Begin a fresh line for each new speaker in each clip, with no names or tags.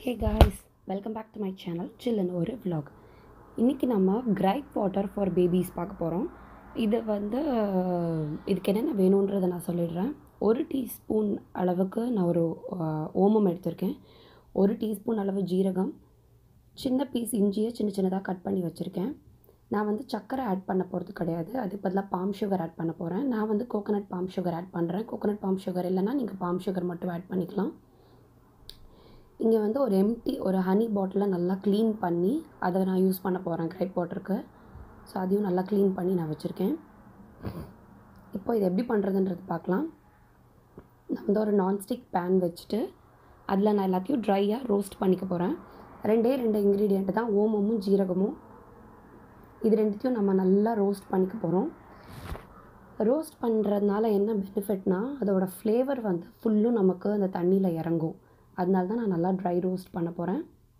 hey guys welcome back to my channel சில்லுன்னு ஒரு vlog இன்றைக்கி நம்ம கிரைப் வாட்டர் ஃபார் பேபிஸ் பார்க்க போகிறோம் இது வந்து அஹ், இதுக்கு என்னென்ன வேணுன்றதை நான் சொல்லிடுறேன் ஒரு டீஸ்பூன் அளவுக்கு நான் ஒரு அஹ், ஓமம் எடுத்திருக்கேன் ஒரு டீஸ்பூன் அளவு ஜீரகம் சின்ன பீஸ் இஞ்சியை சின்ன சின்னதாக கட் பண்ணி வச்சுருக்கேன் நான் வந்து சர்க்கரை ஆட் பண்ண போகிறது கிடையாது அதுக்கு பதிலாக பாம் சுகர் ஆட் பண்ண போகிறேன் நான் வந்து கோகனட் பாம் சுகர் ஆட் பண்ணுறேன் கோகனட் பாம் சுகர் இல்லைன்னா நீங்கள் பாம் சுகர் மட்டும் ஆட் பண்ணிக்கலாம் இங்கே வந்து ஒரு எம்டி ஒரு ஹனி பாட்டிலை நல்லா க்ளீன் பண்ணி அதை நான் யூஸ் பண்ண போகிறேன் கிரைப் வாட்டருக்கு ஸோ அதையும் நல்லா க்ளீன் பண்ணி நான் வச்சுருக்கேன் இப்போ இது எப்படி பண்ணுறதுன்றது பார்க்கலாம் நான் வந்து ஒரு நான்ஸ்டிக் பேன் வச்சுட்டு அதில் நான் எல்லாத்தையும் ட்ரையாக ரோஸ்ட் பண்ணிக்க போகிறேன் ரெண்டே ரெண்டு இன்க்ரீடியண்ட்டு தான் ஓமமும் ஜீரகமும் இது ரெண்டுத்தையும் நம்ம நல்லா ரோஸ்ட் பண்ணிக்க போகிறோம் ரோஸ்ட் பண்ணுறதுனால என்ன பெனிஃபிட்னா அதோட ஃப்ளேவர் வந்து ஃபுல்லும் நமக்கு அந்த தண்ணியில் இறங்கும் அதனால தான் நான் நல்லா ட்ரை ரோஸ்ட் பண்ண போகிறேன்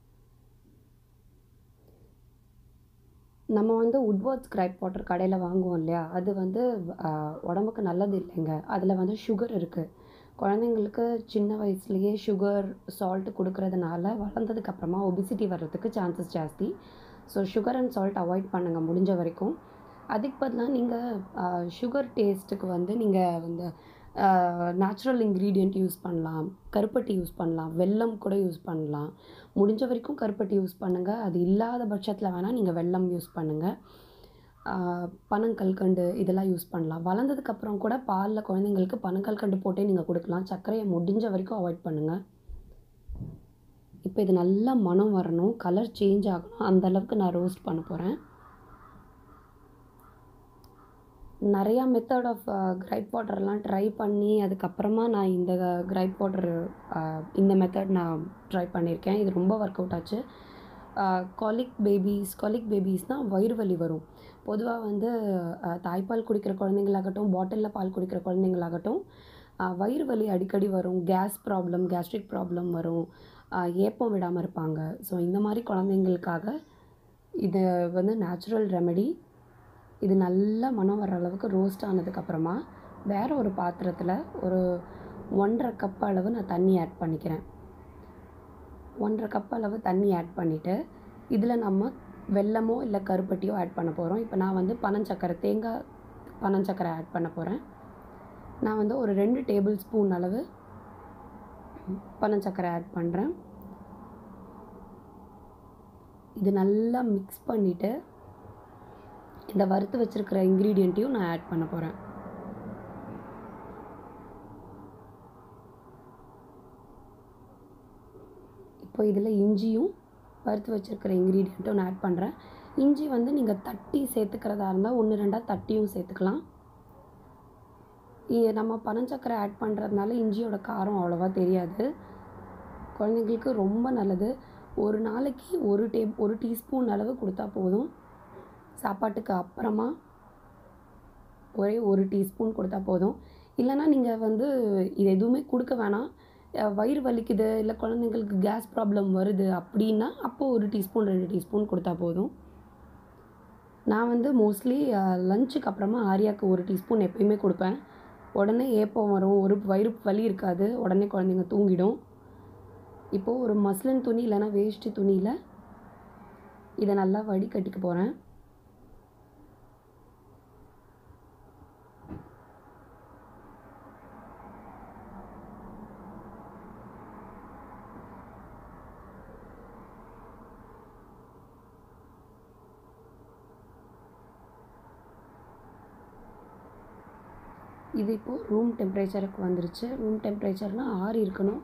நம்ம வந்து உட்வர்ட்ஸ் கிரைப் வாட்டர் கடையில் வாங்குவோம் இல்லையா அது வந்து ஆஹ், உடம்புக்கு நல்லது இல்லைங்க அதில் வந்து சுகர் இருக்குது குழந்தைங்களுக்கு சின்ன வயசுலேயே சுகர் சால்ட் கொடுக்கறதுனால வளர்ந்ததுக்கு அப்புறமா ஒபிசிட்டி வர்றதுக்கு சான்சஸ் ஜாஸ்தி so sugar and salt avoid பண்ணுங்கள் முடிஞ்ச வரைக்கும் அதுக்கு பதிலாக நீங்கள் சுகர் டேஸ்ட்டுக்கு வந்து நீங்கள் வந்து நேச்சுரல் இன்க்ரீடியண்ட் யூஸ் பண்ணலாம் கருப்பட்டி யூஸ் பண்ணலாம் வெல்லம் கூட யூஸ் பண்ணலாம் முடிஞ்ச வரைக்கும் கருப்பட்டி யூஸ் பண்ணுங்கள் அது இல்லாத பட்சத்தில் வேணால் நீங்கள் வெல்லம் யூஸ் பண்ணுங்கள் பனங்கல்கண்டு இதெல்லாம் யூஸ் பண்ணலாம் வளர்ந்ததுக்கப்புறம் கூட பாலில் குழந்தைங்களுக்கு பனங்கல்கண்டு போட்டே நீங்கள் கொடுக்கலாம் சர்க்கரையை முடிஞ்ச வரைக்கும் அவாய்ட் பண்ணுங்கள் இப்போ இது நல்லா மனம் வரணும் கலர் சேஞ்ச் ஆகணும் அந்த அளவுக்கு நான் ரோஸ்ட் பண்ண போகிறேன் நிறையா மெத்தட் ஆஃப் கிரைப் வாட்டர்லாம் ட்ரை பண்ணி அதுக்கப்புறமா நான் இந்த கிரைப் வாட்டர் இந்த மெத்தட் நான் ட்ரை பண்ணியிருக்கேன் இது ரொம்ப ஒர்க் அவுட் ஆச்சு காலிக் பேபிஸ் காலிக் பேபிஸ்னால் வயிறு வலி வரும் பொதுவாக வந்து அஹ், தாய்ப்பால் குடிக்கிற குழந்தைங்களாகட்டும் பாட்டிலில் பால் குடிக்கிற குழந்தைங்களாகட்டும் அஹ், வயிறு வலி அடிக்கடி வரும் கேஸ் ப்ராப்ளம் கேஸ்ட்ரிக் ப்ராப்ளம் வரும் அஹ், ஏப்பம் விடாமல் இருப்பாங்க ஸோ இந்த மாதிரி குழந்தைங்களுக்காக இது வந்து நேச்சுரல் ரெமெடி இது நல்லா மனம் வர அளவுக்கு ரோஸ்ட் ஆனதுக்கப்புறமா வேறு ஒரு பாத்திரத்தில் ஒரு ஒன்றரை கப் அளவு நான் தண்ணி ஆட் பண்ணிக்கிறேன் ஒன்றரை கப் அளவு தண்ணி ஆட் பண்ணிவிட்டு இதில் நம்ம வெல்லமோ இல்லை கருப்பட்டியோ ஆட் பண்ண போகிறோம் இப்போ நான் வந்து பனஞ்சக்கரை தேங்காய் பனஞ்சக்கரை ஆட் பண்ண போகிறேன் நான் வந்து ஒரு ரெண்டு டேபிள் ஸ்பூன் அளவு பனஞ்சக்கரை ஆட் பண்ணுறேன் இது நல்லா மிக்ஸ் பண்ணிவிட்டு இந்த வறுத்து வச்சுருக்கிற இன்க்ரீடியண்ட்டையும் நான் ஆட் பண்ண போகிறேன் இப்போ இதில் இஞ்சியும் வறுத்து வச்சுருக்கிற இன்க்ரீடியண்ட்டும் நான் ஆட் பண்ணுறேன் இஞ்சி வந்து நீங்கள் தட்டி சேர்த்துக்கிறதா இருந்தால் ஒன்று ரெண்டாக தட்டியும் சேர்த்துக்கலாம் இ- நம்ம பனஞ்சக்கரை ஆட் பண்ணுறதுனால இஞ்சியோட காரம் அவ்வளோவா தெரியாது குழந்தைங்களுக்கு ரொம்ப நல்லது ஒரு நாளைக்கு ஒரு டே ஒரு டீஸ்பூன் அளவு கொடுத்தா போதும் சாப்பாட்டுக்கு அப்புறமா ஒரே ஒரு டீஸ்பூன் கொடுத்தா போதும் இல்லைன்னா நீங்கள் வந்து இது எதுவுமே கொடுக்க வேணாம் அஹ் வயிறு வலிக்குது இல்லை குழந்தைங்களுக்கு கேஸ் ப்ராப்ளம் வருது அப்படின்னா அப்போது ஒரு டீஸ்பூன் ரெண்டு டீஸ்பூன் கொடுத்தா போதும் நான் வந்து மோஸ்ட்லி லஞ்சுக்கு அப்புறமா ஆரியாவுக்கு ஒரு டீஸ்பூன் எப்பயுமே கொடுப்பேன் உடனே ஏப்பம் வரும் ஒரு வயிறு வலி இருக்காது உடனே குழந்தைங்க தூங்கிடும் இப்போது ஒரு மஸ்லின் துணி இல்லைன்னா வேஷ்டி துணியில் இதை நல்லா வடிகட்டிக்க போகிறேன் இது இப்போது ரூம் டெம்பரேச்சருக்கு வந்துருச்சு ரூம் டெம்பரேச்சர்னால் ஆறி இருக்கணும்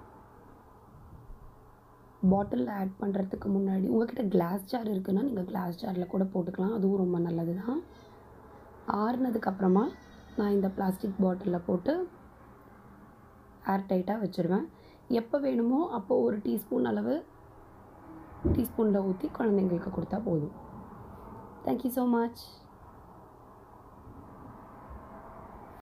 பாட்டிலில் ஆட் பண்ணுறதுக்கு முன்னாடி உங்கள்கிட்ட கிளாஸ் ஜார் இருக்குன்னா நீங்கள் கிளாஸ் ஜாரில் கூட போட்டுக்கலாம் அதுவும் ரொம்ப நல்லது தான் ஆறுனதுக்கப்புறமா நான் இந்த பிளாஸ்டிக் பாட்டிலில் போட்டு ஏர் டைட்டாக வச்சுருவேன் எப்போ வேணுமோ அப்போ ஒரு டீஸ்பூன் அளவு டீஸ்பூனில் ஊற்றி குழந்தைங்களுக்கு கொடுத்தா போதும் தேங்க்யூ ஸோ மச்